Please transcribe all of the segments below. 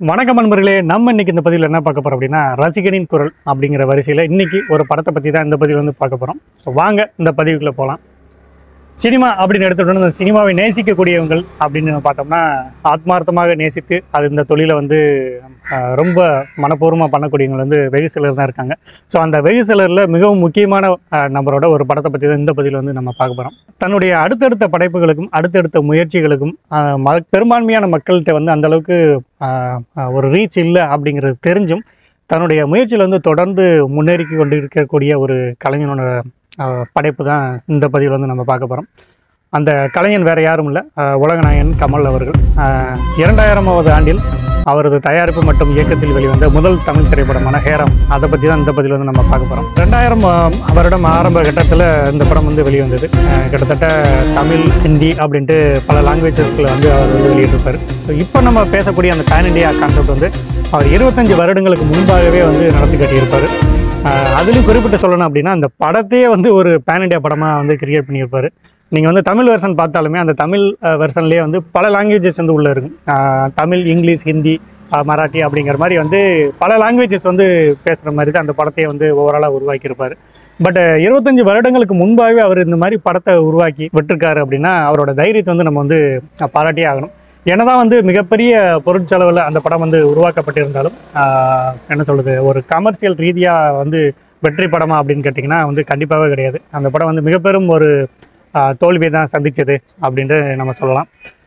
வணக்கம் நண்பர்களே நம்ம இன்னைக்கு இந்த பதிவில் என்ன பார்க்க போறோம் அப்படின்னா ரசிகனின் குரல் அப்படிங்கிற வரிசையில் இன்னைக்கு ஒரு படத்தை பற்றி தான் இந்த பதிவில் வந்து பார்க்க போகிறோம் ஸோ வாங்க இந்த பதிவுக்குள்ளே போகலாம் சினிமா அப்படின்னு எடுத்துட்டோம்னா இந்த சினிமாவை நேசிக்கக்கூடியவங்கள் அப்படின்னு நம்ம பார்த்தோம்னா ஆத்மார்த்தமாக நேசித்து அது இந்த தொழிலை வந்து ஆஹ், ரொம்ப மனப்பூர்வமாக பண்ணக்கூடியவங்க வந்து வெகு சிலர் தான் இருக்காங்க ஸோ அந்த வெகு சிலரில் மிகவும் முக்கியமான ஆஹ், நபரோட ஒரு படத்தை பற்றி தான் இந்த பதிவில் வந்து நம்ம பார்க்க போகிறோம் தன்னுடைய அடுத்தடுத்த படைப்புகளுக்கும் அடுத்தடுத்த முயற்சிகளுக்கும் ஆஹ், ம பெரும்பான்மையான மக்கள்கிட்ட வந்து அந்த அளவுக்கு ஆஹ், ஆஹ், ஒரு ரீச் இல்லை அப்படிங்கிறது தெரிஞ்சும் தன்னுடைய முயற்சியில் வந்து தொடர்ந்து முன்னேறி கொண்டு இருக்கக்கூடிய ஒரு கலைஞனோட ஆஹ், படைப்பு தான் இந்த பதிவில் வந்து நம்ம பார்க்க போகிறோம் அந்த கலைஞன் வேறு யாரும் இல்லை ஆஹ், உலகநாயகன் கமல் அவர்கள் ஆஹ், இரண்டாயிரமாவது ஆண்டில் அவரது தயாரிப்பு மற்றும் இயக்கத்தில் வெளிவந்த முதல் தமிழ் திரைப்படமான ஹேரம் அதை பற்றி தான் இந்த பதிவில் வந்து நம்ம பார்க்க போகிறோம் ரெண்டாயிரம் வருடம் ஆரம்ப கட்டத்தில் இந்த படம் வந்து வெளிவந்தது ஆஹ், கிட்டத்தட்ட தமிழ் ஹிந்தி அப்படின்ட்டு பல லாங்குவேஜஸில் வந்து அவர் வந்து வெளியிட்டிருப்பார் ஸோ இப்போ நம்ம பேசக்கூடிய அந்த பேன் இண்டியா கான்செப்ட் வந்து அவர் இருபத்தஞ்சு வருடங்களுக்கு முன்பாகவே வந்து நடத்தி காட்டியிருப்பார் ஆஹ் அதுலயும் குறிப்பிட்டு சொல்லணும் அப்படின்னா அந்த படத்தையே வந்து ஒரு பேன் இண்டியா படமாக வந்து கிரியேட் பண்ணியிருப்பாரு நீங்கள் வந்து தமிழ் வெர்ஷன் பார்த்தாலுமே அந்த தமிழ் வெர்ஷன்லேயே வந்து பல லாங்குவேஜஸ் வந்து உள்ளே இருக்கும் ஆஹ் தமிழ் இங்கிலீஷ் ஹிந்தி ஆஹ் மராட்டி அப்படிங்கிற மாதிரி வந்து பல லாங்குவேஜஸ் வந்து பேசுகிற மாதிரி தான் அந்த படத்தையே வந்து ஓவராலாக உருவாக்கியிருப்பார் பட் இருபத்தஞ்சு வருடங்களுக்கு முன்பாகவே அவர் இந்த மாதிரி படத்தை உருவாக்கி விட்டிருக்காரு அப்படின்னா அவரோட தைரியத்தை வந்து நம்ம வந்து பாராட்டியே ஆகணும் என்னதான் வந்து மிகப்பெரிய பொருட்செலவில் அந்த படம் வந்து உருவாக்கப்பட்டிருந்தாலும் ஆஹ் என்ன சொல்கிறது ஒரு கமர்ஷியல் ரீதியாக வந்து வெற்றி படமா அப்படின்னு கேட்டிங்கன்னா வந்து கண்டிப்பாகவே கிடையாது அந்த படம் வந்து மிகப்பெரும் ஒரு ஆஹ் தோல்வியை தான் சந்திச்சது அப்படின்ட்டு நம்ம சொல்லலாம்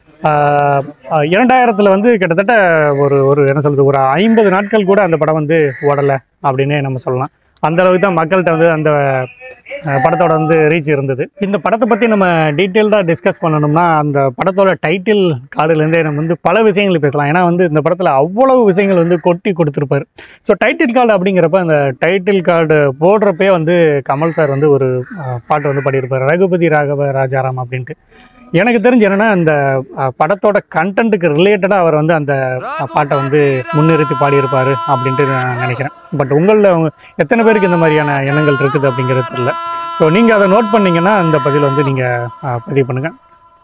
ஆஹ் ஆஹ் இரண்டாயிரத்தில் வந்து கிட்டத்தட்ட ஒரு ஒரு என்ன சொல்கிறது ஒரு ஐம்பது நாட்கள் கூட அந்த படம் வந்து ஓடலை அப்படின்னு நம்ம சொல்லலாம் அந்த அளவுக்கு தான் மக்கள்கிட்ட வந்து அந்த அஹ், படத்தோட வந்து ரீச் இருந்தது இந்த படத்தை பற்றி நம்ம டீட்டெயில்டாக டிஸ்கஸ் பண்ணணும்னா அந்த படத்தோட டைட்டில் கார்டுலேருந்தே நம்ம வந்து பல விஷயங்கள் பேசலாம் ஏன்னா வந்து இந்த படத்தில் அவ்வளவு விஷயங்கள் வந்து கொட்டி கொடுத்துருப்பாரு ஸோ டைட்டில் கார்டு அப்படிங்கிறப்ப அந்த டைட்டில் கார்டு போடுறப்பே வந்து கமல் சார் வந்து ஒரு அஹ், பாட்டு வந்து பாடியிருப்பார் ரகுபதி ராகவ ராஜாராம் அப்படின்ட்டு எனக்கு தெரிஞ்சு என்னென்னா அந்த அஹ், படத்தோட கண்டென்ட்டுக்கு ரிலேட்டடாக அவர் வந்து அந்த அஹ், பாட்டை வந்து முன்னிறுத்தி பாடியிருப்பார் அப்படின்ட்டு நான் நினைக்கிறேன் பட் உங்களில் எத்தனை பேருக்கு இந்த மாதிரியான எண்ணங்கள் இருக்குது அப்படிங்கிறது தெரியல ஸோ நீங்கள் அதை நோட் பண்ணீங்கன்னா அந்த பதில் வந்து நீங்கள் பதிவு பண்ணுங்கள்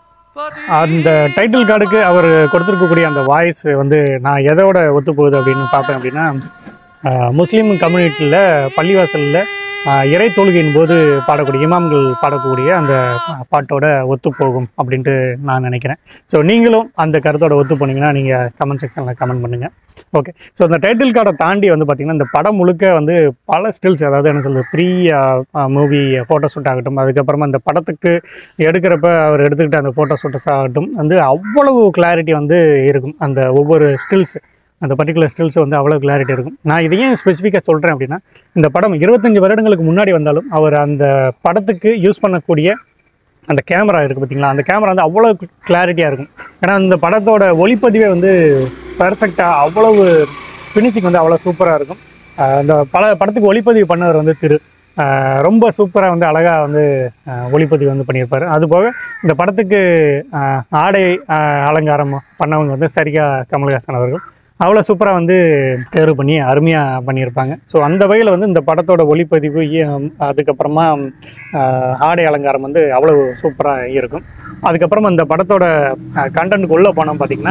அந்த டைட்டில் கார்டுக்கு அவர் கொடுத்துருக்கக்கூடிய அந்த வாய்ஸ் வந்து நான் எதோட ஒத்து போகுது அப்படின்னு பார்ப்பேன் அப்படின்னா ஆஹ், முஸ்லீம் கம்யூனிட்டியில் பள்ளிவாசலில் ஆஹ், இறை தொழுகையின் போது பாடக்கூடிய இமாம்கள் பாடக்கூடிய அந்த பாட்டோட ஒத்து போகும் அப்படின்ட்டு நான் நினைக்கிறேன் ஸோ நீங்களும் அந்த கருத்தோட ஒத்து போனீங்கன்னா நீங்கள் கமெண்ட் செக்ஷனில் கமெண்ட் பண்ணுங்கள் ஓகே ஸோ அந்த டைட்டில் கார்டை தாண்டி வந்து பார்த்திங்கன்னா இந்த படம் முழுக்க வந்து பல ஸ்டில்ஸ் அதாவது என்ன சொல்கிறது ப்ரீ மூவி ஃபோட்டோ ஷூட் ஆகட்டும் அதுக்கப்புறமா அந்த படத்துக்கு எடுக்கிறப்ப அவர் எடுத்துக்கிட்ட அந்த ஃபோட்டோ ஷூட்டஸ் ஆகட்டும் வந்து அவ்வளவு கிளாரிட்டி வந்து இருக்கும் அந்த ஒவ்வொரு ஸ்டில்ஸ் அந்த பர்டிகுலர் ஸ்டில்ஸ் வந்து அவ்வளோ கிளாரிட்டி இருக்கும் நான் இதை ஏன் ஸ்பெசிஃபிக்காக சொல்கிறேன் அப்படின்னா இந்த படம் இருபத்தஞ்சி வருடங்களுக்கு முன்னாடி வந்தாலும் அவர் அந்த படத்துக்கு யூஸ் பண்ணக்கூடிய அந்த கேமரா இருக்குது பார்த்தீங்களா அந்த கேமரா வந்து அவ்வளோ கிளாரிட்டியாக இருக்கும் ஏன்னா அந்த படத்தோட ஒளிப்பதிவே வந்து பெர்ஃபெக்டாக அவ்வளவு ஃபினிஷிங் வந்து அவ்வளோ சூப்பராக இருக்கும் ஆஹ் அந்த பல படத்துக்கு ஒளிப்பதிவு பண்ணவர் வந்து திரு ஆஹ் ரொம்ப சூப்பராக வந்து அழகாக வந்து ஆஹ் ஒளிப்பதிவு வந்து பண்ணியிருப்பார் அதுபோக இந்த படத்துக்கு ஆஹ் ஆடை ஆஹ் அலங்காரம் பண்ணவங்க வந்து சரிகா கமல்ஹாசன் அவர்கள் அவ்வளோ சூப்பராக வந்து தேர்வு பண்ணி அருமையாக பண்ணியிருப்பாங்க ஸோ அந்த வகையில் வந்து இந்த படத்தோட ஒளிப்பதிவு ஈ- அதுக்கப்புறமா ஆஹ் ஆடை அலங்காரம் வந்து அவ்வளோ சூப்பராக இருக்கும் அதுக்கப்புறமா இந்த படத்தோட கண்டென்ட்க்கு உள்ளே போனோம் பார்த்திங்கன்னா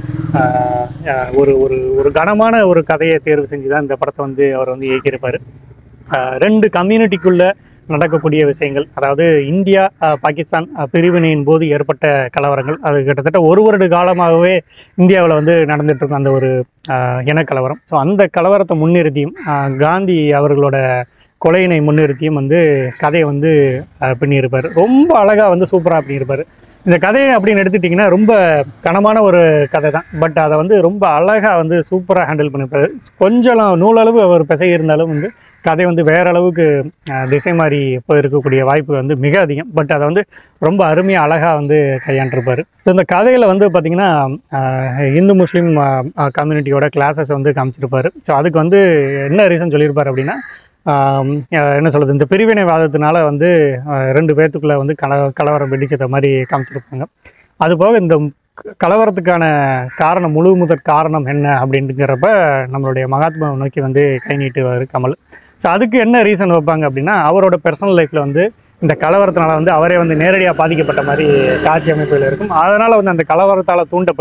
ஆஹ் ஆஹ் ஒரு ஒரு ஒரு கனமான ஒரு கதையை தேர்வு செஞ்சு தான் இந்த படத்தை வந்து அவர் வந்து இயக்கியிருப்பார் ஆஹ் ரெண்டு கம்யூனிட்டிக்குள்ள நடக்கக்கூடிய விஷயங்கள் அதாவது இந்தியா ஆஹ் பாகிஸ்தான் ஆஹ் பிரிவினையின் போது ஏற்பட்ட கலவரங்கள் அது கிட்டத்தட்ட ஒரு வருட காலமாகவே இந்தியாவில் வந்து நடந்துட்டு இருக்கும் அந்த ஒரு ஆஹ் இனக்கலவரம் ஸோ அந்த கலவரத்தை முன்னிறுத்தியும் ஆஹ் காந்தி அவர்களோட கொலையினை முன்னிறுத்தியும் வந்து கதையை வந்து ஆஹ் பின்னியிருப்பார் ரொம்ப அழகாக வந்து சூப்பராக பண்ணியிருப்பார் இந்த கதையை அப்படின்னு எடுத்துட்டிங்கன்னா ரொம்ப கனமான ஒரு கதை தான் பட் அதை வந்து ரொம்ப அழகாக வந்து சூப்பராக ஹேண்டில் பண்ணியிருப்பாரு கொஞ்சம் நூலளவு அவர் பிசை இருந்தாலும் வந்து கதை வந்து வேற அளவுக்கு அஹ், திசை மாறி போயிருக்கக்கூடிய வாய்ப்பு வந்து மிக அதிகம் பட் அதை வந்து ரொம்ப அருமையாக அழகாக வந்து கையாண்டிருப்பார் ஸோ இந்த கதையில் வந்து பார்த்திங்கன்னா அஹ், இந்து முஸ்லீம் கம்யூனிட்டியோட கிளாஸஸ் வந்து காமிச்சிருப்பார் ஸோ அதுக்கு வந்து என்ன ரீசன் சொல்லியிருப்பார் அப்படின்னா ஆம், அஹ், என்ன சொல்கிறது இந்த பிரிவினைவாதத்தினால வந்து அஹ், ரெண்டு பேர்த்துக்குள்ளே வந்து கல கலவரம் வெடிச்சத மாதிரி காமிச்சிருப்பாங்க அதுபோக இந்த க- கலவரத்துக்கான காரணம் முழு முதற் காரணம் என்ன அப்படிங்கிறப்ப நம்மளுடைய மகாத்மாவை நோக்கி வந்து கை நீட்டுவார் கமல் ஸோ அதுக்கு என்ன ரீசன் வைப்பாங்க அப்படின்னா அவரோட பர்சனல் லைஃப்பில் வந்து இந்த கலவரத்தினால வந்து அவரே வந்து நேரடியாக பாதிக்கப்பட்ட மாதிரி காட்சி அமைப்புகள் இருக்கும் அதனால் வந்து அந்த கலவரத்தால் தூண்டப்பட்டு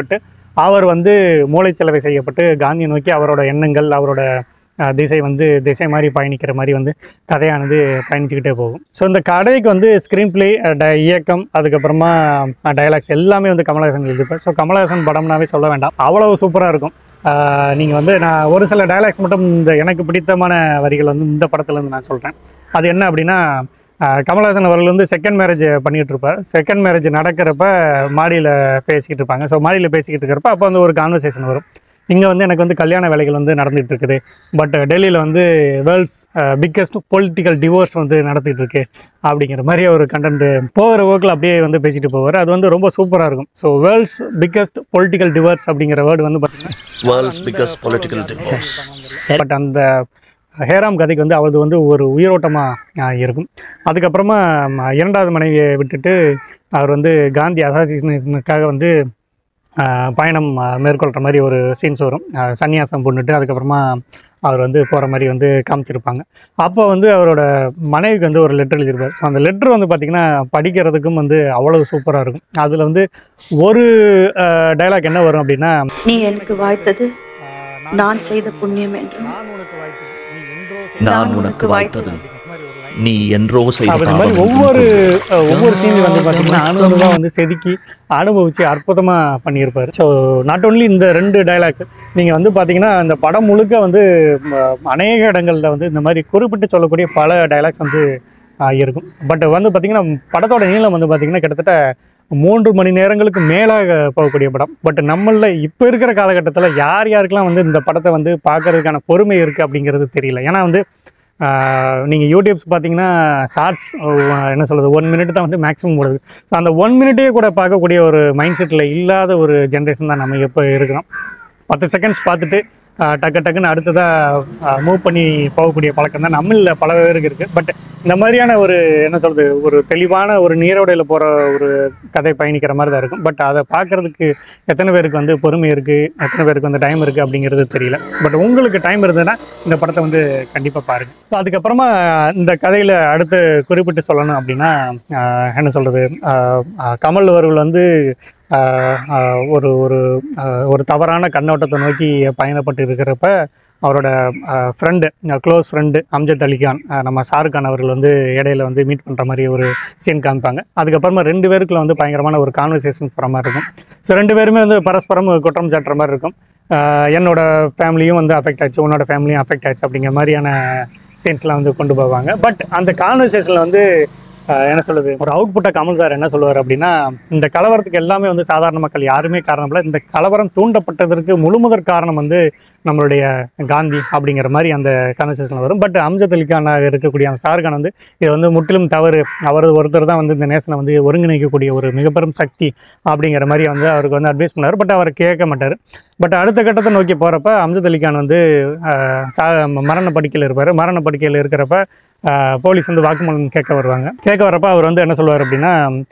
அவர் வந்து மூளைச்சலவை செய்யப்பட்டு காந்தியை நோக்கி அவரோட எண்ணங்கள் அவரோட அஹ், திசை வந்து திசை மாதிரி பயணிக்கிற மாதிரி வந்து கதையானது பயணிச்சுக்கிட்டே போகும் ஸோ இந்த கதைக்கு வந்து ஸ்க்ரீன் பிளே இயக்கம் அதுக்கப்புறமா டயலாக்ஸ் எல்லாமே வந்து கமலஹாசன் எழுதிப்பார் ஸோ கமலஹாசன் படம்னாவே சொல்ல வேண்டாம் அவ்வளவு சூப்பராக இருக்கும் நீங்கள் வந்து நான் ஒரு சில டயலாக்ஸ் மட்டும் இந்த எனக்கு பிடித்தமான வரிகள் வந்து இந்த படத்துலேருந்து நான் சொல்கிறேன் அது என்ன அப்படின்னா ஆஹ் கமலஹாசன் அவர்கள் வந்து செகண்ட் மேரேஜ் பண்ணிகிட்டு இருப்பார் செகண்ட் மேரேஜ் நடக்கிறப்ப மாடியில் பேசிக்கிட்டு இருப்பாங்க ஸோ மாடியில் பேசிக்கிட்டு இருக்கிறப்ப அப்போ வந்து ஒரு கான்வர்சேஷன் வரும் இங்கே வந்து எனக்கு வந்து கல்யாண வேலைகள் வந்து நடந்துகிட்டு இருக்குது பட் டெல்லியில் வந்து வேர்ல்ட்ஸ் பிக்கஸ்ட் பொலிட்டிக்கல் டிவோர்ஸ் வந்து நடத்திட்டு இருக்கு அப்படிங்கிற மாதிரி ஒரு கண்டென்ட் போகிற போக்கில் அப்படியே வந்து பேசிட்டு போவார் அது வந்து ரொம்ப சூப்பராக இருக்கும் so world's biggest political divorce அப்படிங்கிற வேர்டு வந்து பார்த்தீங்கன்னா World's biggest political divorce. But அந்த ஹேராம் கதைக்கு வந்து அவரது வந்து ஒரு உயிரோட்டமாக இருக்கும் அதுக்கப்புறமா ம, இரண்டாவது மனைவியை விட்டுட்டு அவர் வந்து காந்தி அசாசினேஷனுக்காக வந்து ஆஹ், பயணம் ஆஹ், மேற்கொள்கிற மாதிரி ஒரு சீன்ஸ் வரும் ஆஹ், சன்னியாசம் பொண்ணுட்டு அதுக்கப்புறமா அவர் வந்து போகிற மாதிரி வந்து காமிச்சிருப்பாங்க அப்போ வந்து அவரோட மனைவிக்கு வந்து ஒரு லெட்டர் எழுதியிருப்பார் ஸோ அந்த லெட்டர் வந்து பார்த்திங்கன்னா படிக்கிறதுக்கும் வந்து அவ்வளவு சூப்பராக இருக்கும் அதில் வந்து ஒரு டைலாக் என்ன வரும் அப்படின்னா நீ எனக்கு வாய்த்தது ஆஹ், நான் செய்த புண்ணியம் என்று நான் உனக்கு வாய்த்தது நீ என்றோ நான் உனக்கு வாய்த்தது நீ என்றோ செய்த அப்ப இந்த மாதிரி பாவம் ஒவ்வொரு அஹ், ஒவ்வொரு சீன் வந்து பார்த்தீங்கன்னா அனுபவம் வந்து செதுக்கி அனுபவிச்சு அற்புதமாக பண்ணியிருப்பார் ஸோ நாட் only இந்த ரெண்டு டைலாக்ஸ் நீங்கள் வந்து பார்த்தீங்கன்னா இந்த படம் முழுக்க வந்து ம, அநேக இடங்களில் வந்து இந்த மாதிரி குறிப்பிட்டு சொல்லக்கூடிய பல டைலாக்ஸ் வந்து ஆஹ், இருக்கும் பட் வந்து பார்த்தீங்கன்னா படத்தோட நீளம் வந்து பார்த்தீங்கன்னா கிட்டத்தட்ட மூன்று மணி நேரங்களுக்கு மேலாக போகக்கூடிய படம் பட் நம்மளில் இப்போ இருக்கிற காலகட்டத்தில் யார் யாருக்கெல்லாம் வந்து இந்த படத்தை வந்து பார்க்கறதுக்கான பொறுமை இருக்குது அப்படிங்கிறது தெரியல ஏன்னா வந்து நீங்கள் யூடியூப்ஸ் பார்த்தீங்கன்னா ஷார்ட்ஸ் என்ன சொல்கிறது ஒன் மினிட் தான் வந்து மேக்ஸிமம் ஓடுது ஸோ அந்த ஒன் மினிட்டே கூட பார்க்கக்கூடிய ஒரு மைண்ட் செட்டில் இல்லாத ஒரு ஜென்ரேஷன் தான் நம்ம எப்போ இருக்கிறோம் பத்து செகண்ட்ஸ் பார்த்துட்டு ஆஹ், டக்கு டக்குன்னு அடுத்ததாக மூவ் பண்ணி போகக்கூடிய பழக்கம் தான் நம்மள பல பேருக்கு இருக்குது பட் இந்த மாதிரியான ஒரு என்ன சொல்கிறது ஒரு தெளிவான ஒரு நீரோடையில் போகிற ஒரு கதை பயணிக்கிற மாதிரி தான் இருக்கும் பட் அதை பார்க்குறதுக்கு எத்தனை பேருக்கு வந்து பொறுமை இருக்குது எத்தனை பேருக்கு வந்து டைம் இருக்குது அப்படிங்கிறது தெரியல பட் உங்களுக்கு டைம் இருந்ததுன்னா இந்த படத்தை வந்து கண்டிப்பாக பாருங்கள் ஸோ அதுக்கப்புறமா இந்த கதையில் அடுத்து குறிப்பிட்டு சொல்லணும் அப்படின்னா ஆஹ், என்ன சொல்கிறது கமல் அவர்கள் வந்து ஆஹ், ஆஹ், ஒரு ஒரு ஆஹ், ஒரு தவறான கண்ணோட்டத்தை நோக்கி பயணப்பட்டு இருக்கிறப்ப அவரோட friend close friend Amjad Ali Khan ஆஹ், நம்ம ஷாருக் கான் அவர்கள் வந்து இடையில வந்து மீட் பண்ணுற மாதிரி ஒரு சீன் காமிப்பாங்க அதுக்கப்புறமா ரெண்டு பேருக்குள்ள வந்து பயங்கரமான ஒரு கான்வர்சேஷன் போகிற மாதிரி இருக்கும் ஸோ ரெண்டு பேருமே வந்து பரஸ்பரம் குற்றம் சாட்டுற மாதிரி இருக்கும் ஆஹ், என்னோட ஃபேமிலியும் வந்து அஃபெக்ட் ஆச்சு உன்னோட ஃபேமிலியும் அஃபெக்ட் ஆச்சு அப்படிங்கிற மாதிரியான சீன்ஸ்லாம் வந்து கொண்டு போவாங்க பட் அந்த கான்வர்சேஷனில் வந்து ஆஹ், என்ன சொல்லுது ஒரு அவுட்புட்டை கமல் சார் என்ன சொல்லுவார் அப்படின்னா இந்த கலவரத்துக்கு எல்லாமே வந்து சாதாரண மக்கள் யாருமே காரணம் இல்லை இந்த கலவரம் தூண்டப்பட்டதற்கு முழுமுதற் காரணம் வந்து நம்மளுடைய காந்தி அப்படிங்கிற மாதிரி அந்த கான்வர்சேஷனில் வரும் பட் அம்ஜத் அலிகானாக இருக்கக்கூடிய அந்த ஷாருக்கான் வந்து இது வந்து முற்றிலும் தவறு அவர் ஒருத்தர் தான் வந்து இந்த நேஷனை வந்து ஒருங்கிணைக்கக்கூடிய ஒரு மிகப்பெரும் சக்தி அப்படிங்கிற மாதிரி வந்து அவருக்கு வந்து அட்வைஸ் பண்ணார் பட் அவர் கேட்க மாட்டார் பட் அடுத்த கட்டத்தை நோக்கி போகிறப்ப அம்ஜத் அலிகான் வந்து ஆஹ், சா மரண படுக்கையில் இருப்பார் மரண படுக்கையில் இருக்கிறப்ப ஆஹ், போலீஸ் வந்து வாக்குமூலம் கேட்க வருவாங்க கேட்க வரப்ப அவர் வந்து என்ன சொல்லுவார் அப்படின்னா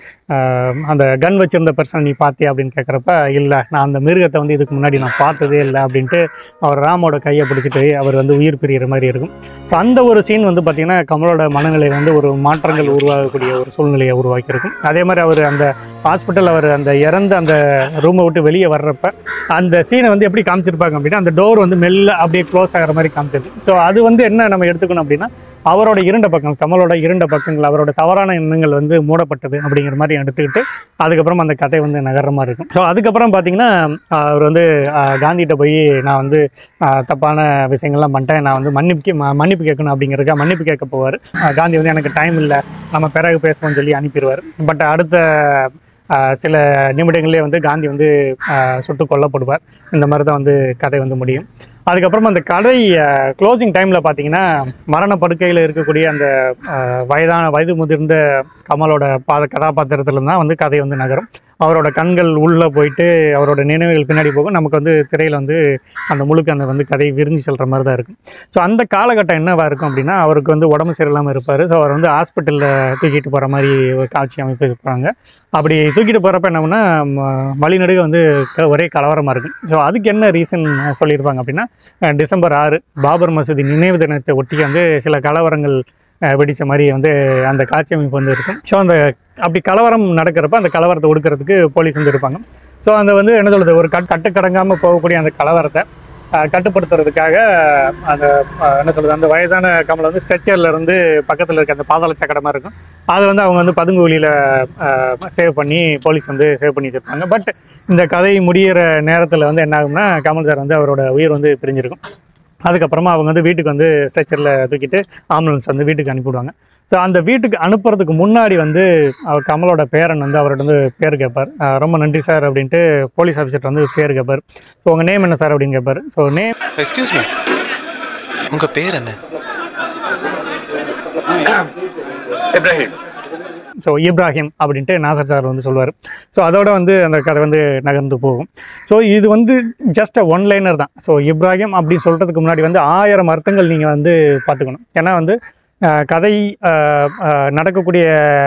ஆஹ், அந்த கன் வச்சிருந்த பர்சன் நீ பார்த்தியா அப்படின்னு கேட்குறப்ப இல்லை நான் அந்த மிருகத்தை வந்து இதுக்கு முன்னாடி நான் பார்த்ததே இல்லை அப்படின்ட்டு அவர் ராமோட கையை பிடிச்சிட்டு அவர் வந்து உயிர் பிரியிற மாதிரி இருக்கும் ஸோ அந்த ஒரு சீன் வந்து பார்த்திங்கன்னா கமலோட மனநிலையில் வந்து ஒரு மாற்றங்கள் உருவாகக்கூடிய ஒரு சூழ்நிலையை உருவாக்கியிருக்கும் அதே மாதிரி அவர் அந்த ஹாஸ்பிட்டல் அவர் அந்த இறந்த அந்த ரூமை விட்டு வெளியே வர்றப்ப அந்த சீனை வந்து எப்படி காமிச்சிருப்பாங்க அப்படின்னா அந்த டோர் வந்து மெல்ல அப்படியே க்ளோஸ் ஆகிற மாதிரி காமிச்சிருக்கு ஸோ அது வந்து என்ன நம்ம எடுத்துக்கணும் அப்படின்னா அவரோட இரண்ட பக்கம் கமலோட இரண்ட பக்கங்கள் அவரோட தவறான எண்ணங்கள் வந்து மூடப்பட்டது அப்படிங்கிற மாதிரி எடுத்துக்கிட்டு அதுக்கப்புறம் அந்த கதை வந்து நகர்ற மாதிரி இருக்கும் ஸோ அதுக்கப்புறம் பார்த்தீங்கன்னா அவர் வந்து ஆஹ், காந்திகிட்ட போய் நான் வந்து ஆஹ், தப்பான விஷயங்கள்லாம் பண்ணிட்டேன் நான் வந்து மன்னிப்பு கே- ம- மன்னிப்பு கேட்கணும் அப்படிங்கிறதுக்காக மன்னிப்பு கேட்க போவார் காந்தி வந்து எனக்கு டைம் இல்லை நம்ம பிறகு பேசுவோம்னு சொல்லி அனுப்பிடுவார் பட் அடுத்த ஆஹ், சில நிமிடங்களே வந்து காந்தி வந்து ஆஹ், சுட்டு கொல்லப்படுவார் இந்த மாதிரி தான் வந்து கதை வந்து முடியும் அதுக்கப்புறமா அந்த கதை க்ளோசிங் டைமில் பார்த்தீங்கன்னா மரண படுக்கையில் இருக்கக்கூடிய அந்த ஆஹ், வயதான வயது முதிர்ந்த கமலோட பாத கதாபாத்திரத்துல தான் வந்து கதை வந்து நகரும் அவரோட கண்கள் உள்ளே போயிட்டு அவரோட நினைவுகள் பின்னாடி போகும் நமக்கு வந்து திரையில் வந்து அந்த முழுக்க அந்த வந்து கதை விரிஞ்சு செல்கிற மாதிரி தான் இருக்கும் ஸோ அந்த காலகட்டம் என்னவா இருக்கும் அப்படின்னா அவருக்கு வந்து உடம்பு சரியில்லாமல் இருப்பார் ஸோ அவர் வந்து ஹாஸ்பிட்டலில் தூக்கிட்டு போகிற மாதிரி ஒரு காட்சி அமைப்பு இருப்பாங்க அப்படி தூக்கிட்டு போகிறப்ப என்ன பண்ணா ம- வழிநடுக வந்து க- ஒரே கலவரமாக இருக்கும் ஸோ அதுக்கு என்ன ரீசன் சொல்லியிருப்பாங்க அப்படின்னா அஹ் டிசம்பர் ஆறு பாபர் மசூதி நினைவு தினத்தை ஒட்டி வந்து சில கலவரங்கள் அஹ், வெடிச்ச மாதிரி வந்து அந்த காட்சி அமைப்பு வந்து இருக்கும் ஸோ அந்த அப்படி கலவரம் நடக்கிறப்ப அந்த கலவரத்தை ஒடுக்கிறதுக்கு போலீஸ் வந்து இருப்பாங்க ஸோ அந்த வந்து என்ன சொல்கிறது ஒரு கட் கட்டுக்கடங்காமல் போகக்கூடிய அந்த கலவரத்தை அஹ், கட்டுப்படுத்துறதுக்காக அந்த அஹ், என்ன சொல்கிறது அந்த வயதான கமலை வந்து ஸ்ட்ரெச்சரில் இருந்து பக்கத்தில் இருக்க அந்த பாதாள சக்கரமாக இருக்கும் அதை வந்து அவங்க வந்து பதுங்கு வழியில் சேவ் பண்ணி போலீஸ் வந்து சேவ் பண்ணி வச்சுருப்பாங்க பட் இந்த கதை முடியிற நேரத்தில் வந்து என்ன ஆகும்னா கமல் சார் வந்து அவரோட உயிர் வந்து பிரிஞ்சிருக்கும் அதுக்கப்புறமா அவங்க வந்து வீட்டுக்கு வந்து ஸ்ட்ரெச்சரில் தூக்கிட்டு ஆம்புலன்ஸ் வந்து வீட்டுக்கு அனுப்பிவிடுவாங்க ஸோ அந்த வீட்டுக்கு அனுப்புறதுக்கு முன்னாடி வந்து அவர் கமலோட பேரன் வந்து அவர்கிட்ட வந்து பேர் கேட்பார் அஹ் ரொம்ப நன்றி சார் அப்படின்ட்டு போலீஸ் ஆஃபீஸர்கிட்ட வந்து பேர் கேட்பார் ஸோ உங்கள் நேம் என்ன சார் அப்படின்னு கேட்பார் ஸோ நேம் எக்ஸ்கியூஸ் மீ உங்க பேர் என்ன ஸோ இப்ராஹிம் அப்படின்ட்டு நாசர் சார் வந்து சொல்லுவார் ஸோ அதோட வந்து அந்த கதை வந்து நகர்ந்து போகும் ஸோ இது வந்து ஜஸ்ட் ஒன் லைனர் தான் ஸோ இப்ராஹிம் அப்படின்னு சொல்கிறதுக்கு முன்னாடி வந்து ஆயிரம் அர்த்தங்கள் நீங்கள் வந்து பார்த்துக்கணும் ஏன்னா வந்து அஹ், கதை அஹ், அஹ், நடக்கக்கூடிய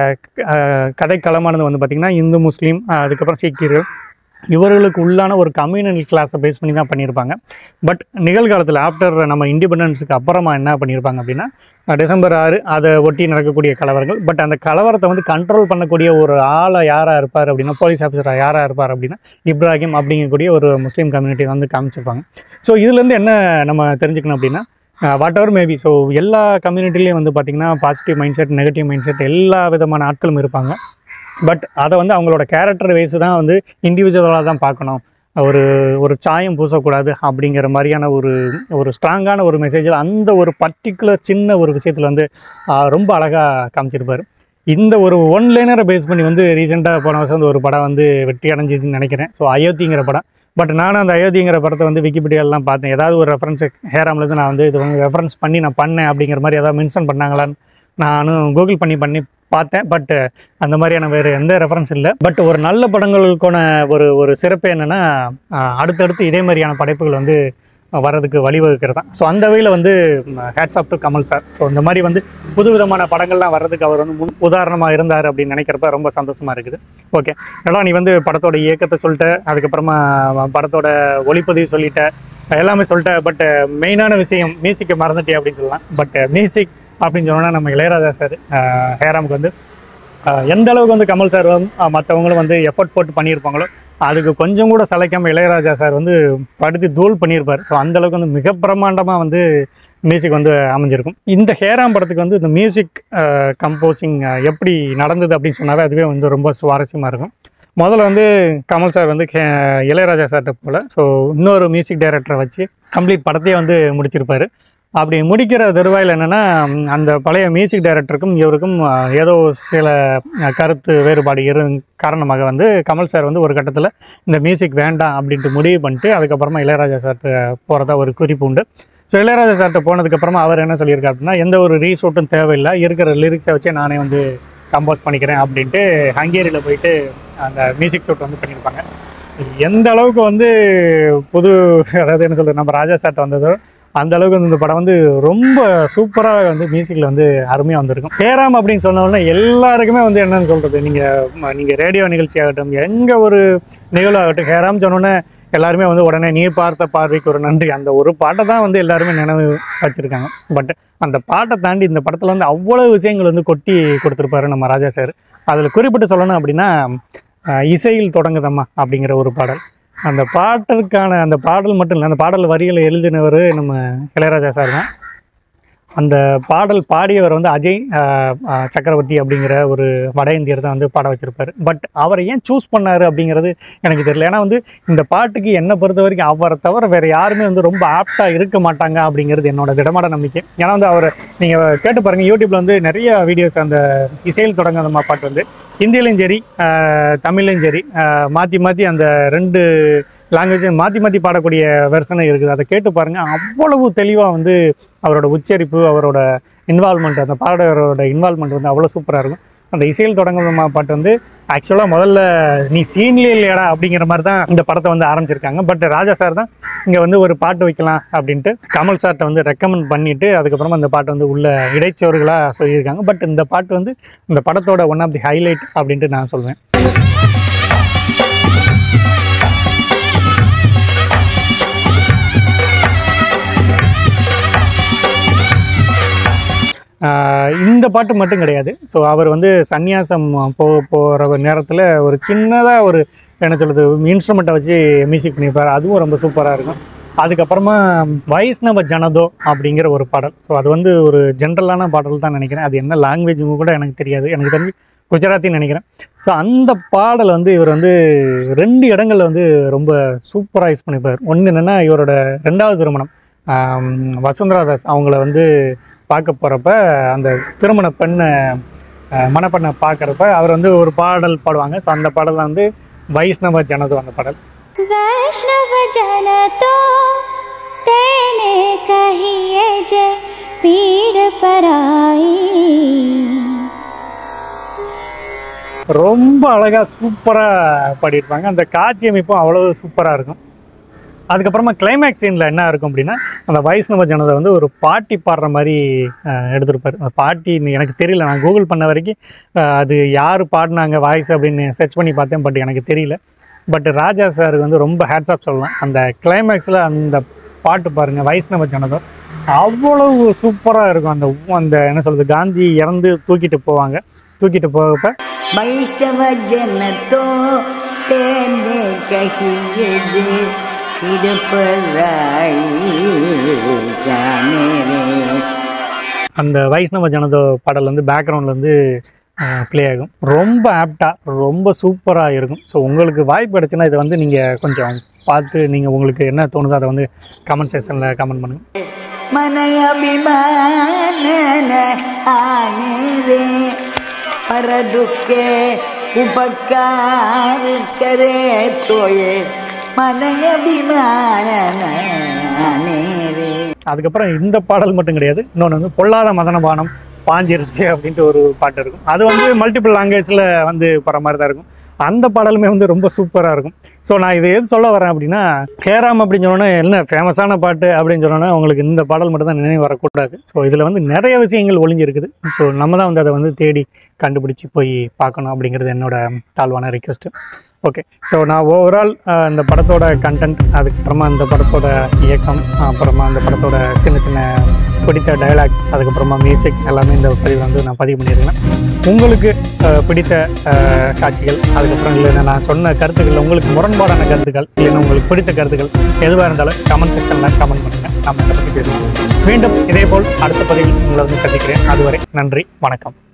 அஹ், கதைக்களமானது வந்து பார்த்திங்கன்னா இந்து முஸ்லீம் அஹ், அதுக்கப்புறம் சீக்கியர்கள் இவர்களுக்கு உள்ளான ஒரு கம்யூனல் கிளாஸை பேஸ் பண்ணி தான் பண்ணியிருப்பாங்க பட் நிகழ்காலத்தில் ஆஃப்டர் நம்ம இண்டிபெண்டன்ஸுக்கு அப்புறமா என்ன பண்ணியிருப்பாங்க அப்படின்னா அஹ், டிசம்பர் ஆறு அதை ஒட்டி நடக்கக்கூடிய கலவரங்கள் பட் அந்த கலவரத்தை வந்து கண்ட்ரோல் பண்ணக்கூடிய ஒரு ஆளை யாராக இருப்பார் அப்படின்னா போலீஸ் ஆஃபீஸராக யாராக இருப்பார் அப்படின்னா இப்ராஹிம் அப்படிங்கக்கூடிய ஒரு முஸ்லீம் கம்யூனிட்டி வந்து காமிச்சிருப்பாங்க ஸோ இதுலேருந்து என்ன நம்ம தெரிஞ்சுக்கணும் அப்படின்னா வாட் எவர் மேபி ஸோ எல்லா கம்யூனிட்டிலையும் வந்து பார்த்திங்கன்னா positive mindset negative mindset எல்லா விதமான ஆட்களும் இருப்பாங்க பட் அதை வந்து அவங்களோட கேரக்டர் வைஸ் தான் வந்து இண்டிவிஜுவலாக தான் பார்க்கணும் ஒரு ஒரு சாயம் பூசக்கூடாது அப்படிங்கிற மாதிரியான ஒரு ஒரு ஸ்ட்ராங்கான ஒரு மெசேஜில் அந்த ஒரு பர்டிகுலர் சின்ன ஒரு விஷயத்தில் வந்து ஆஹ், ரொம்ப அழகாக காமிச்சிருப்பார் இந்த ஒரு ஒன் லைனரை பேஸ் பண்ணி வந்து ரீசெண்டாக போன வருஷம் வந்து ஒரு படம் வந்து வெற்றி அடைஞ்சிச்சுன்னு நினைக்கிறேன் ஸோ அயோத்திங்கிற படம் பட் நானும் அந்த அயோத்திங்கிற படத்தை வந்து விக்கிபீடியாலலாம் பார்த்தேன் ஏதாவது ஒரு ரெஃபரன்ஸ் ஹேராம்லேருந்து நான் வந்து இது வந்து ரெஃபரன்ஸ் பண்ணி நான் பண்ணேன் அப்படிங்கிற மாதிரி ஏதாவது மென்ஷன் பண்ணாங்களான்னு நானும் கூகுள் பண்ணி பண்ணி பார்த்தேன் பட் அந்த மாதிரியான வேறு எந்த ரெஃபரன்ஸ் இல்லை பட் ஒரு நல்ல படங்களுக்கான ஒரு ஒரு சிறப்பு என்னென்னா அடுத்தடுத்து இதே மாதிரியான படைப்புகள் வந்து வர்றதுக்கு வழிவகுக்கிறது தான் ஸோ அந்த வகையில் வந்து hats off to Kamal sir so இந்த மாதிரி வந்து புது விதமான படங்கள்லாம் வர்றதுக்கு அவர் வந்து முன் உதாரணமாக இருந்தார் அப்படின்னு நினைக்கிறப்ப ரொம்ப சந்தோஷமாக இருக்குது ஓகே ஏன்னா நீ வந்து படத்தோட இயக்கத்தை சொல்லிட்ட அதுக்கப்புறமா படத்தோட ஒளிப்பதிவு சொல்லிட்ட எல்லாமே சொல்லிட்ட பட் மெயினான விஷயம் மியூசிக்கை மறந்துட்டே அப்படின்னு சொல்லலாம் பட் மியூசிக் அப்படின்னு சொன்னோன்னா நம்ம இளையராஜா சார் ஹேராமுக்கு வந்து ஆஹ் எந்த அளவுக்கு வந்து கமல் சார் வந்து மற்றவங்களும் வந்து எஃபர்ட் போட்டு பண்ணியிருப்பாங்களோ அதுக்கு கொஞ்சம் கூட சளைக்காம இளையராஜா சார் வந்து படுத்தி தூள் பண்ணியிருப்பார் ஸோ அந்த அளவுக்கு வந்து மிக பிரம்மாண்டமாக வந்து மியூசிக் வந்து அமைஞ்சிருக்கும் இந்த ஹேராம் படத்துக்கு வந்து இந்த மியூசிக் கம்போசிங் எப்படி நடந்தது அப்படின்னு சொன்னாவே அதுவே வந்து ரொம்ப சுவாரஸ்யமாக இருக்கும் முதல்ல வந்து கமல் சார் வந்து கே- இளையராஜா சார்கிட்ட போல் ஸோ இன்னொரு மியூசிக் டைரக்டரை வச்சு கம்ப்ளீட் படத்தையே வந்து முடிச்சிருப்பாரு அப்படி முடிக்கிற தருவாயில் என்னென்னா அந்த பழைய மியூசிக் டைரக்டருக்கும் இவருக்கும் அஹ், ஏதோ சில அஹ், கருத்து வேறுபாடு இரு காரணமாக வந்து கமல் சார் வந்து ஒரு கட்டத்தில் இந்த மியூசிக் வேண்டாம் அப்படின்ட்டு முடிவு பண்ணிட்டு அதுக்கப்புறமா இளையராஜா சார்கிட்ட போகிறதா ஒரு குறிப்பு உண்டு ஸோ இளையராஜா சார்கிட்ட போனதுக்கப்புறமா அவர் என்ன சொல்லியிருக்காரு அப்படின்னா எந்த ஒரு ரீஷூட்டும் தேவையில்லை இருக்கிற லிரிக்ஸை வச்சே நானே வந்து கம்போஸ் பண்ணிக்கிறேன் அப்படின்ட்டு ஹங்கேரியில் போயிட்டு அந்த மியூசிக் ஷூட் வந்து பண்ணியிருப்பாங்க எந்த அளவுக்கு வந்து புது அதாவது என்ன சொல்கிறது நம்ம ராஜா சார்ட்ட வந்ததோ அந்த அளவுக்கு வந்து இந்த படம் வந்து ரொம்ப சூப்பராக வந்து மியூசிக்கில் வந்து அருமையாக வந்திருக்கும் ஹேராம் அப்படின்னு சொன்ன உடனே எல்லாருக்குமே வந்து என்னன்னு சொல்கிறது நீங்கள் நீங்கள் ரேடியோ நிகழ்ச்சி ஆகட்டும் எங்கே ஒரு நிகழ்வு ஆகட்டும் ஹேராம் சொன்னோன்னே எல்லாருமே வந்து உடனே நீ பார்த்த பார்வைக்கு ஒரு நன்றி அந்த ஒரு பாட்டை தான் வந்து எல்லாருமே நினைவு வச்சுருக்காங்க பட் அந்த பாட்டை தாண்டி இந்த படத்தில் வந்து அவ்வளோ விஷயங்கள் வந்து கொட்டி கொடுத்துருப்பாரு நம்ம ராஜா சார் அதில் குறிப்பிட்டு சொல்லணும் அப்படின்னா அஹ், இசையில் தொடங்குதம்மா அப்படிங்கிற ஒரு பாடல் அந்த பாட்டிற்கான அந்த பாடல் மட்டும் இல்லை அந்த பாடல் வரிகளை எழுதினவர் நம்ம இளையராஜா சார் தான் அந்த பாடல் பாடியவர் வந்து அஜய் அஹ், அஹ், சக்கரவர்த்தி அப்படிங்கிற ஒரு வட இந்தியர் தான் வந்து பாட வச்சிருப்பாரு பட் அவரை ஏன் சூஸ் பண்ணாரு அப்படிங்கிறது எனக்கு தெரியல ஏன்னா வந்து இந்த பாட்டுக்கு என்னை பொறுத்த வரைக்கும் அவரை தவிர வேற யாருமே வந்து ரொம்ப ஆப்டாக இருக்க மாட்டாங்க அப்படிங்கிறது என்னோட திடமான நம்பிக்கை ஏன்னா வந்து அவர் நீங்கள் கேட்டு பாருங்க யூடியூப்ல வந்து நிறைய வீடியோஸ் அந்த இசையில் தொடங்காதமா பாட்டு வந்து ஹிந்திலையும் சரி அஹ், தமிழ்லையும் சரி அஹ், மாற்றி மாற்றி அந்த ரெண்டு லாங்குவேஜை மாற்றி மாற்றி பாடக்கூடிய வெர்ஷனும் இருக்குது அதை கேட்டு பாருங்கள் அவ்வளவு தெளிவாக வந்து அவரோட உச்சரிப்பு அவரோட இன்வால்மெண்ட் அந்த பாடகரோட இன்வால்மெண்ட் வந்து அவ்வளோ சூப்பராக இருக்கும் அந்த இசையில் தொடங்குமா பாட்டு வந்து ஆக்சுவலாக முதல்ல நீ சீன்லேயே இல்லையாடா அப்படிங்கிற மாதிரி தான் இந்த படத்தை வந்து ஆரம்பிச்சிருக்காங்க பட் ராஜா சார் தான் இங்கே வந்து ஒரு பாட்டு வைக்கலாம் அப்படின்ட்டு கமல் சார்கிட்ட வந்து ரெக்கமெண்ட் பண்ணிவிட்டு அதுக்கப்புறமா இந்த பாட்டு வந்து உள்ள இடைச்சோறுகளாக சொல்லியிருக்காங்க பட் இந்த பாட்டு வந்து இந்த படத்தோட ஒன் ஆஃப் தி ஹைலைட் அப்படின்ட்டு நான் சொல்வேன் ஆஹ் இந்த பாட்டு மட்டும் கிடையாது ஸோ அவர் வந்து சந்நியாசம் போக போகிற நேரத்தில் ஒரு சின்னதாக ஒரு என்ன சொல்கிறது இன்ஸ்ட்ருமெண்ட்டை வச்சு மியூசிக் பண்ணியிருப்பார் அதுவும் ரொம்ப சூப்பராக இருக்கும் அதுக்கப்புறமா வைஷ்ணவ ஜனதோ அப்படிங்கிற ஒரு பாடல் ஸோ அது வந்து ஒரு ஜென்ரலான பாடல் தான் நினைக்கிறேன் அது என்ன லாங்குவேஜ் கூட எனக்கு தெரியாது எனக்கு தெரிஞ்சு குஜராத்தின்னு நினைக்கிறேன் ஸோ அந்த பாடல் வந்து இவர் வந்து ரெண்டு இடங்கள்ல வந்து ரொம்ப சூப்பராக யூஸ் பண்ணியிருப்பார் ஒன்று என்னென்னா இவரோட ரெண்டாவது திருமணம் ஆம், வசுந்தரா தாஸ் அவங்கள வந்து பார்க்க போகிறப்ப அந்த திருமண பெண்ணை அஹ், மணப்பெண்ணை பார்க்குறப்ப அவர் வந்து ஒரு பாடல் பாடுவாங்க ஸோ அந்த பாடல் வந்து வைஷ்ணவ ஜனதோ அந்த பாடல் वैष्णव जन तो तेने कहिए जे पीड़ पराई ரொம்ப அழகாக சூப்பராக பாடியிருப்பாங்க அந்த காட்சி அமைப்பும் அவ்வளோ சூப்பராக இருக்கும் அதுக்கப்புறமா கிளைமேக்ஸ் சீனில் என்ன இருக்கும் அப்படின்னா அந்த வைஷ்ணவ ஜனதை வந்து ஒரு பாட்டி பாடுற மாதிரி அஹ், எடுத்திருப்பார் அந்த பாட்டி எனக்கு தெரியல நான் கூகுள் பண்ண வரைக்கும் அஹ், அது யார் பாடினாங்க வாய்ஸ் அப்படின்னு சர்ச் பண்ணி பார்த்தேன் பட் எனக்கு தெரியல பட் ராஜா சாருக்கு வந்து ரொம்ப ஹேட்ஸ் ஆஃப் சொல்லலாம் அந்த கிளைமேக்ஸில் அந்த பாட்டு பாருங்கள் வைஷ்ணவ ஜனதம் அவ்வளவு சூப்பராக இருக்கும் அந்த அந்த என்ன சொல்கிறது காந்தி இறந்து தூக்கிட்டு போவாங்க தூக்கிட்டு போகப்ப वैष्णव जन तो तेने कहिए जे फिर पराई जाने रे அந்த வைஷ்ணவ ஜனதோ பாடல் வந்து பேக்ரவுண்டில் வந்து ப்ளே ஆகும் ரொம்ப ஆப்டாக ரொம்ப சூப்பராக இருக்கும் ஸோ உங்களுக்கு வாய்ப்பு கிடச்சுன்னா இதை வந்து நீங்கள் கொஞ்சம் பார்த்து நீங்கள் உங்களுக்கு என்ன தோணுதோ அதை வந்து கமெண்ட் செக்ஷனில் கமெண்ட் பண்ணுங்கள் मन अभिमान न आने रे पर दुखे उपकार करे तो ये मन अभिमान न आने रे அதுக்கப்புறம் இந்த பாடல் மட்டும் கிடையாது இன்னொன்று வந்து பொல்லாத மதனபானம் பாஞ்சிருச்சு அப்படின்ட்டு ஒரு பாட்டு இருக்கும் அது வந்து மல்டிபிள் லாங்குவேஜில் வந்து போகிற மாதிரி தான் இருக்கும் அந்த பாடலுமே வந்து ரொம்ப சூப்பராக இருக்கும் ஸோ நான் இதை எது சொல்ல வரேன் அப்படின்னா கேராம் அப்படின்னு சொன்னோன்னே என்ன ஃபேமஸான பாட்டு அப்படின்னு சொன்னோன்னா உங்களுக்கு இந்த பாடல் மட்டும் தான் நினைவு வரக்கூடாது ஸோ இதில் வந்து நிறைய விஷயங்கள் ஒளிஞ்சிருக்குது ஸோ நம்ம தான் வந்து அதை வந்து தேடி கண்டுபிடிச்சி போய் பார்க்கணும் அப்படிங்கிறது என்னோட தாழ்வான ரிக்வெஸ்ட்டு ஓகே ஸோ நான் ஓவரால் இந்த படத்தோட கண்டென்ட் அதுக்கப்புறமா இந்த படத்தோட இயக்கம் அப்புறமா அந்த படத்தோட சின்ன சின்ன பிடித்த டயலாக்ஸ் அதுக்கப்புறமா மியூசிக் எல்லாமே இந்த பதிவில் வந்து நான் பதிவு பண்ணியிருக்கேன் உங்களுக்கு அஹ், பிடித்த அஹ், காட்சிகள் அதுக்கப்புறம் இல்லைன்னா நான் சொன்ன கருத்துக்கள் உங்களுக்கு முரண்பாடான கருத்துக்கள் இல்லைன்னா உங்களுக்கு பிடித்த கருத்துக்கள் எதுவாக இருந்தாலும் கமெண்ட் செக்ஷனில் கமெண்ட் பண்ணுங்கள் நம்ம இதை பற்றி பேசுவோம் மீண்டும் இதேபோல் அடுத்த பதிவில் உங்களை வந்து சந்திக்கிறேன் அதுவரை நன்றி வணக்கம்